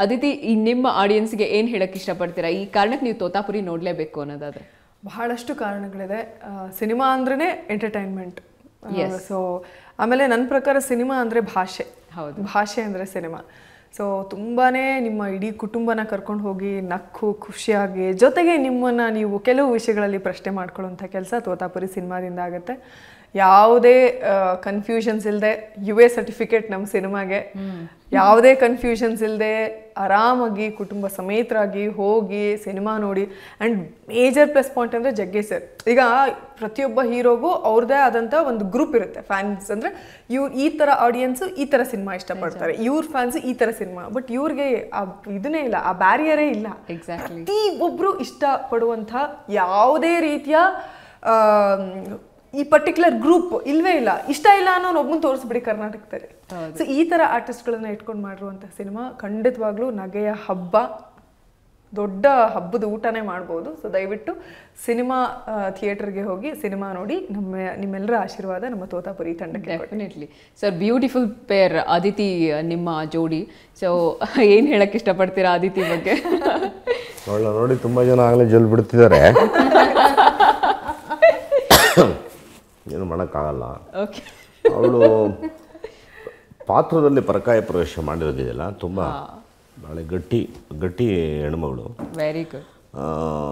ಅದಿತಿ ಈ ನಿಮ್ಮ ಆಡಿಯನ್ಸ್ಗೆ ಏನು ಹೇಳಕ್ ಇಷ್ಟಪಡ್ತೀರಾ ಈ ಕಾರಣಕ್ಕೆ ನೀವು ತೋತಾಪುರಿ ನೋಡಲೇಬೇಕು ಅನ್ನೋದಾದ್ರೆ ಬಹಳಷ್ಟು ಕಾರಣಗಳಿದೆ ಸಿನಿಮಾ ಅಂದ್ರೇ ಎಂಟರ್ಟೈನ್ಮೆಂಟ್ ಸೊ ಆಮೇಲೆ ನನ್ನ ಪ್ರಕಾರ ಸಿನಿಮಾ ಅಂದರೆ ಭಾಷೆ ಹೌದು ಭಾಷೆ ಅಂದರೆ ಸಿನಿಮಾ ಸೊ ತುಂಬಾನೇ ನಿಮ್ಮ ಇಡೀ ಕುಟುಂಬನ ಕರ್ಕೊಂಡು ಹೋಗಿ ನಕ್ಕು ಖುಷಿಯಾಗಿ ಜೊತೆಗೆ ನಿಮ್ಮನ್ನ ನೀವು ಕೆಲವು ವಿಷಯಗಳಲ್ಲಿ ಪ್ರಶ್ನೆ ಮಾಡ್ಕೊಳ್ಳುವಂಥ ಕೆಲಸ ತೋತಾಪುರಿ ಸಿನಿಮಾದಿಂದ ಆಗುತ್ತೆ ಯಾವುದೇ ಕನ್ಫ್ಯೂಷನ್ಸ್ ಇಲ್ಲದೆ ಯು ಎ ಸರ್ಟಿಫಿಕೇಟ್ ನಮ್ಮ ಸಿನಿಮಾಗೆ ಯಾವುದೇ ಕನ್ಫ್ಯೂಷನ್ಸ್ ಇಲ್ಲದೆ ಆರಾಮಾಗಿ ಕುಟುಂಬ ಸಮೇತರಾಗಿ ಹೋಗಿ ಸಿನಿಮಾ ನೋಡಿ ಆ್ಯಂಡ್ ಮೇಜರ್ ಪ್ಲಸ್ ಪಾಯಿಂಟ್ ಅಂದರೆ ಜಗ್ಗೇಶ್ ಸರ್ ಈಗ ಪ್ರತಿಯೊಬ್ಬ ಹೀರೋಗೂ ಅವ್ರದ್ದೇ ಆದಂಥ ಒಂದು ಗ್ರೂಪ್ ಇರುತ್ತೆ ಫ್ಯಾನ್ಸ್ ಅಂದರೆ ಇವ್ರು ಈ ಥರ ಆಡಿಯನ್ಸು ಈ ಥರ ಸಿನಿಮಾ ಇಷ್ಟಪಡ್ತಾರೆ ಇವ್ರ ಫ್ಯಾನ್ಸ್ ಈ ಥರ ಸಿನಿಮಾ ಬಟ್ ಇವ್ರಿಗೆ ಆ ಇದನ್ನೇ ಇಲ್ಲ ಆ ಬ್ಯಾರಿಯರೇ ಇಲ್ಲ ಎಕ್ಸಾಕ್ಟ್ಲಿ ಪ್ರತಿ ಒಬ್ಬರು ಇಷ್ಟಪಡುವಂಥ ಯಾವುದೇ ರೀತಿಯ ಆ, ಈ ಪರ್ಟಿಕ್ಯುಲರ್ ಗ್ರೂಪ್ ಇಲ್ವೇ ಇಲ್ಲ ಇಷ್ಟ ಇಲ್ಲ ಅನ್ನೋ ಒಬ್ಬನ ತೋರಿಸ್ಬಿಡಿ ಕರ್ನಾಟಕದಲ್ಲಿ ಸೊ ಈ ಥರ ಆರ್ಟಿಸ್ಟ್ಗಳನ್ನ ಇಟ್ಕೊಂಡು ಮಾಡಿರುವಂಥ ಸಿನಿಮಾ ಖಂಡಿತವಾಗ್ಲೂ ನಗೆಯ ಹಬ್ಬ ದೊಡ್ಡ ಹಬ್ಬದ ಊಟನೇ ಮಾಡ್ಬೋದು ಸೊ ದಯವಿಟ್ಟು ಸಿನಿಮಾ ಥಿಯೇಟರ್ಗೆ ಹೋಗಿ ಸಿನಿಮಾ ನೋಡಿ ನಮ್ಮ ನಿಮ್ಮೆಲ್ಲರ ಆಶೀರ್ವಾದ ನಮ್ಮ ತೋತಾಪುರಿ ತಂಡಕ್ಕೆ ಕೊಡಿ. Definitely sir beautiful pair Aditi ನಿಮ್ಮ ಜೋಡಿ ಸೊ ಏನು ಹೇಳಕ್ ಇಷ್ಟಪಡ್ತೀರಾ ಅದಿತಿ ಬಗ್ಗೆ ಅವಳ ನೋಡಿ ತುಂಬ ಜನ ಆಗಲೇ ಜಲ್ ಬಿಡ್ತಿದ್ದಾರೆ ಏನು ಮಾಡೋಕ್ಕಾಗಲ್ಲ ಓಕೆ ಅವಳು ಪಾತ್ರದಲ್ಲಿ ಪರಕಾಯ ಪ್ರವೇಶ ಮಾಡಿರೋದಿದೆಯಲ್ಲ ತುಂಬ ಭಾಳ ಗಟ್ಟಿ ಗಟ್ಟಿ ಹೆಣ್ಮಗಳು ವೆರಿ ಗುಡ್ ಆ,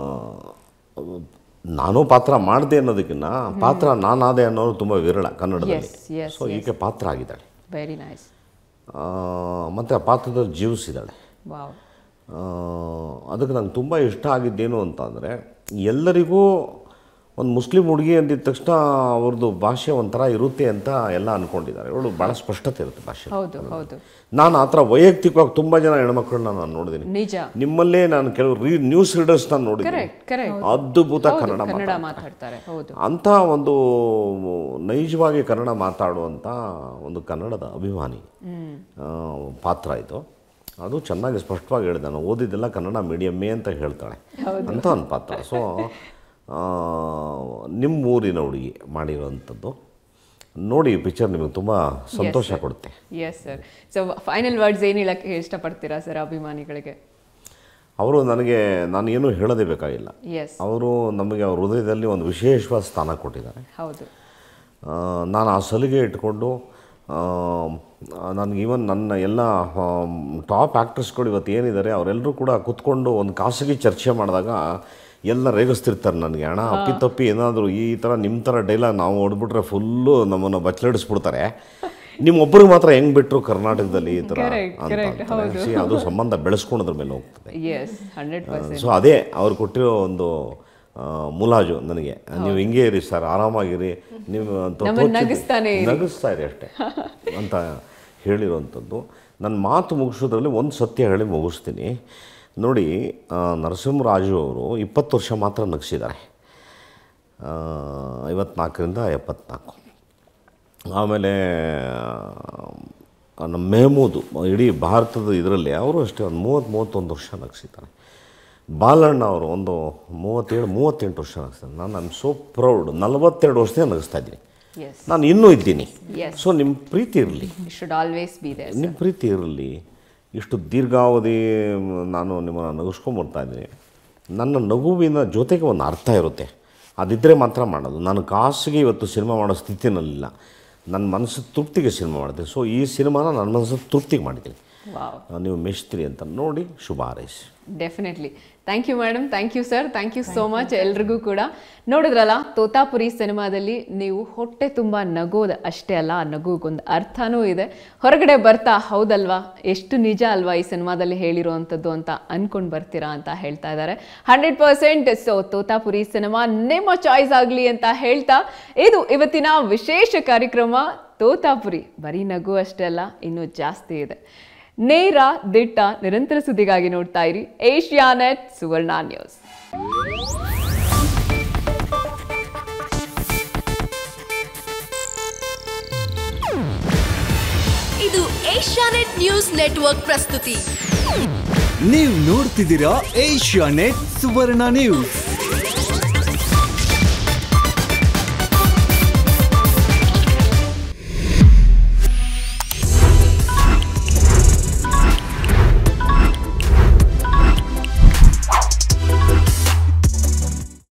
ನಾನು ಪಾತ್ರ ಮಾಡಿದೆ ಅನ್ನೋದಕ್ಕಿಂತ ಪಾತ್ರ ನಾನಾದೆ ಅನ್ನೋರು ತುಂಬ ವಿರಳ ಕನ್ನಡದಲ್ಲಿ Yes, yes, ಸೊ ಈಕೆ ಪಾತ್ರ ಆಗಿದ್ದಾಳೆ ವೆರಿ ನೈಸ್ ಆ, ಮತ್ತು ಆ ಪಾತ್ರದಲ್ಲಿ ಜೀವಿಸಿದ್ದಾಳೆ ವಾವ್ ಆ, ಅದಕ್ಕೆ ನಂಗೆ ತುಂಬ ಇಷ್ಟ ಆಗಿದ್ದೇನು ಅಂತ ಅಂದರೆ ಎಲ್ಲರಿಗೂ ಒಂದು ಮುಸ್ಲಿಂ ಹುಡುಗಿ ಅಂದಿದ ತಕ್ಷಣ ಅವ್ರದ್ದು ಭಾಷೆ ಒಂಥರ ಇರುತ್ತೆ ಅಂತ ಎಲ್ಲ ಅಂದ್ಕೊಂಡಿದ್ದಾರೆ ಇವಳು ಭಾಳ ಸ್ಪಷ್ಟತೆ ಇರುತ್ತೆ ಭಾಷೆ ಹೌದು ಹೌದು ನಾನು ಆ ಥರ ವೈಯಕ್ತಿಕವಾಗಿ ತುಂಬ ಜನ ಹೆಣ್ಮಕ್ಳನ್ನ ನಾನು ನೋಡಿದ್ದೀನಿ ನಿಜ ನಿಮ್ಮಲ್ಲೇ ನಾನು ಕೆಲವು ರೀ ನ್ಯೂಸ್ ರೀಡರ್ಸ್ ನಾನು ನೋಡಿದ್ದೀನಿ ಕರೆಕ್ಟ್ ಕರೆಕ್ಟ್ ಅದ್ಭುತ ಕನ್ನಡ ಕನ್ನಡ ಮಾತಾಡ್ತಾರೆ. ಮಾತಾಡ್ತಾರೆ ಹೌದು ಅಂಥ ಒಂದು ನೈಜವಾಗಿ ಕನ್ನಡ ಮಾತಾಡುವಂಥ ಒಂದು ಕನ್ನಡದ ಅಭಿಮಾನಿ ಆ, ಪಾತ್ರ ಇದು ಅದು ಚೆನ್ನಾಗಿ ಸ್ಪಷ್ಟವಾಗಿ ಹೇಳಿದೆ ನಾನು ಓದಿದ್ದೆಲ್ಲ ಕನ್ನಡ ಮೀಡಿಯಮ್ಮೇ ಅಂತ ಹೇಳ್ತಾಳೆ ಅಂತ ಒಂದು ಪಾತ್ರ ಸೊ ನಿಮ್ಮ ಊರಿನ ಹುಡುಗಿ ಮಾಡಿರೋವಂಥದ್ದು ನೋಡಿ ಪಿಕ್ಚರ್ ನಿಮಗೆ ತುಂಬ ಸಂತೋಷ ಕೊಡುತ್ತೆ yes sir so final words ಏನು ಹೇಳಕ್ಕೆ ಇಷ್ಟಪಡ್ತೀರಾ ಸರ್ ಅಭಿಮಾನಿಗಳಿಗೆ ಅವರು ನನಗೆ ನಾನು ಏನೂ ಹೇಳೋದೇ ಬೇಕಾಗಿಲ್ಲ ಎಸ್ ಅವರು ನಮಗೆ ಅವ್ರ ಹೃದಯದಲ್ಲಿ ಒಂದು ವಿಶೇಷವಾದ ಸ್ಥಾನ ಕೊಟ್ಟಿದ್ದಾರೆ ಹೌದು ಆ, ನಾನು ಆ ಸಲಿಗೆ ಇಟ್ಕೊಂಡು ನನಗೆ ಈವನ್ ನನ್ನ ಎಲ್ಲ ಟಾಪ್ ಆ್ಯಕ್ಟ್ರಸ್ಗಳು ಇವತ್ತು ಏನಿದ್ದಾರೆ ಅವರೆಲ್ಲರೂ ಕೂಡ ಕುತ್ಕೊಂಡು ಒಂದು ಖಾಸಗಿ ಚರ್ಚೆ ಮಾಡಿದಾಗ ಎಲ್ಲ ರೇಗಿಸ್ತಿರ್ತಾರೆ ನನಗೆ ಅಣ್ಣ ಅಪ್ಪಿತಪ್ಪಿ ಏನಾದರೂ ಈ ಥರ ನಿಮ್ಮ ಥರ ಡೈಲಾಗ್ ನಾವು ಹೊಡ್ಬಿಟ್ರೆ ಫುಲ್ಲು ನಮ್ಮನ್ನು ಬಚ್ಚಲಿಡಿಸ್ಬಿಡ್ತಾರೆ ನಿಮ್ಮೊಬ್ಬರಿಗೆ ಮಾತ್ರ ಹೆಂಗೆ ಬಿಟ್ಟರು ಕರ್ನಾಟಕದಲ್ಲಿ ಈ ಥರ Correct, ಅಂತ correct, ಅಂತಾರೆ. See, ಅದು ಸಂಬಂಧ ಬೆಳೆಸ್ಕೊಳೋದ್ರ ಮೇಲೆ ಹೋಗ್ತದೆ ಎಸ್ ಹಂಡ್ರೆಡ್ ಪರ್ಸೆಂಟ್ ಸೊ ಅದೇ ಅವ್ರು ಕೊಟ್ಟಿರೋ ಒಂದು ಆ, ಮುಲಾಜು ನನಗೆ ನೀವು ಹಿಂಗೆ ಇರಿ ಸರ್ ಆರಾಮಾಗಿರಿ ನೀವು ಅಂತ ನಮ್ಮನ್ನ ತೋಚಿದ್ದು- ನಗಿಸ್ತಾನೆ ಇರಿ. ನಗಿಸ್ತಾ ಇರಿ ಅಷ್ಟೇ ಅಂತ ಹೇಳಿರುವಂಥದ್ದು ನನ್ನ ಮಾತು ಮುಗಿಸೋದ್ರಲ್ಲಿ ಒಂದು ಸತ್ಯ ಹೇಳಿ ಮುಗಿಸ್ತೀನಿ ನೋಡಿ ಆ, ನರಸಿಂಹರಾಜು ಅವರು ಇಪ್ಪತ್ತು ವರ್ಷ ಮಾತ್ರ ನಗಿಸಿದ್ದಾರೆ ಐವತ್ನಾಲ್ಕರಿಂದ ಎಪ್ಪತ್ನಾಲ್ಕು ಆಮೇಲೆ ಆ, ನಮ್ಮ ಮೆಹಮೂದು ಇಡೀ ಭಾರತದ ಇದರಲ್ಲಿ ಅವರು ಅಷ್ಟೇ ಒಂದು ಮೂವತ್ತು ಮೂವತ್ತೊಂದು ವರ್ಷ ನಗಿಸಿದ್ದಾರೆ ಬಾಲಣ್ಣ ಅವರು ಒಂದು ಮೂವತ್ತೇಳು ಮೂವತ್ತೆಂಟು ವರ್ಷ ನಗಿಸ್ತಾರೆ ನಾನು ಐ ಆಮ್ ಸೋ ಪ್ರೌಡ್ ನಲವತ್ತೆರಡು ವರ್ಷದಿಂದ ನಗಿಸ್ತಾ ಇದ್ದೀನಿ ಎಸ್ ನಾನು ಇನ್ನೂ ಇದ್ದೀನಿ Yes. ಸೊ ನಿಮ್ಮ ಪ್ರೀತಿ ಇರಲಿ ಶುಡ್ ಆಲ್ವೇಸ್ ಬಿ ದೇರ್ ನಿಮ್ಮ ಪ್ರೀತಿ ಇರಲಿ ಇಷ್ಟು ದೀರ್ಘಾವಧಿ ನಾನು ನಿಮ್ಮನ್ನು ನಗಿಸ್ಕೊಂಬರ್ತಾ ಇದ್ದೀನಿ ನನ್ನ ನಗುವಿನ ಜೊತೆಗೆ ಒಂದು ಅರ್ಥ ಇರುತ್ತೆ ಅದಿದ್ದರೆ ಮಾತ್ರ ಮಾಡೋದು ನಾನು ಕಾಸಿಗೆ ಇವತ್ತು ಸಿನಿಮಾ ಮಾಡೋ ಸ್ಥಿತಿನಲ್ಲಿಲ್ಲ ನನ್ನ ಮನಸ್ಸು ತೃಪ್ತಿಗೆ ಸಿನಿಮಾ ಮಾಡಿದೆ ಸೊ ಈ ಸಿನಿಮಾನ ನನ್ನ ಮನಸ್ಸು ತೃಪ್ತಿಗೆ ಮಾಡಿದ್ದೀನಿ ವಾವ್ ನೀವು ಮೆಚ್ತೀರಿ ಅಂತ ನೋಡಿ ಶುಭ ಹಾರೈಸಿ definitely thank you madam thank you sir thank you so much ಎಲ್ರಿಗೂ ಕೂಡ ನೋಡಿದ್ರಲ್ಲ ತೋತಾಪುರಿ ಸಿನಿಮಾದಲ್ಲಿ ನೀವು ಹೊಟ್ಟೆ ತುಂಬ ನಗೋದು ಅಷ್ಟೇ ಅಲ್ಲ ಆ ನಗುಗೊಂದು ಅರ್ಥನೂ ಇದೆ ಹೊರಗಡೆ ಬರ್ತಾ ಹೌದಲ್ವಾ ಎಷ್ಟು ನಿಜ ಅಲ್ವಾ ಈ ಸಿನಿಮಾದಲ್ಲಿ ಹೇಳಿರುವಂಥದ್ದು ಅಂತ ಅನ್ಕೊಂಡು ಬರ್ತೀರಾ ಅಂತ ಹೇಳ್ತಾ ಇದ್ದಾರೆ hundred percent so Totapuri cinema ನಿಮ್ಮ ಚಾಯ್ಸ್ ಆಗಲಿ ಅಂತ ಹೇಳ್ತಾ ಇದು ಇವತ್ತಿನ ವಿಶೇಷ ಕಾರ್ಯಕ್ರಮ ತೋತಾಪುರಿ ಬರೀ ನಗು ಅಷ್ಟೇ ಅಲ್ಲ ಇನ್ನೂ ಜಾಸ್ತಿ ಇದೆ ನೇರ ದಿಟ್ಟ ನಿರಂತರ ಸುದ್ದಿಗಾಗಿ ನೋಡ್ತಾ ಇರಿ ಏಷ್ಯಾನೆಟ್ ಸುವರ್ಣ ನ್ಯೂಸ್ ಇದು ಏಷ್ಯಾನೆಟ್ ನ್ಯೂಸ್ ನೆಟ್ವರ್ಕ್ ಪ್ರಸ್ತುತಿ ನೀವು ನೋಡ್ತಿದ್ದೀರಾ ಏಷ್ಯಾ ನೆಟ್ ಸುವರ್ಣ ನ್ಯೂಸ್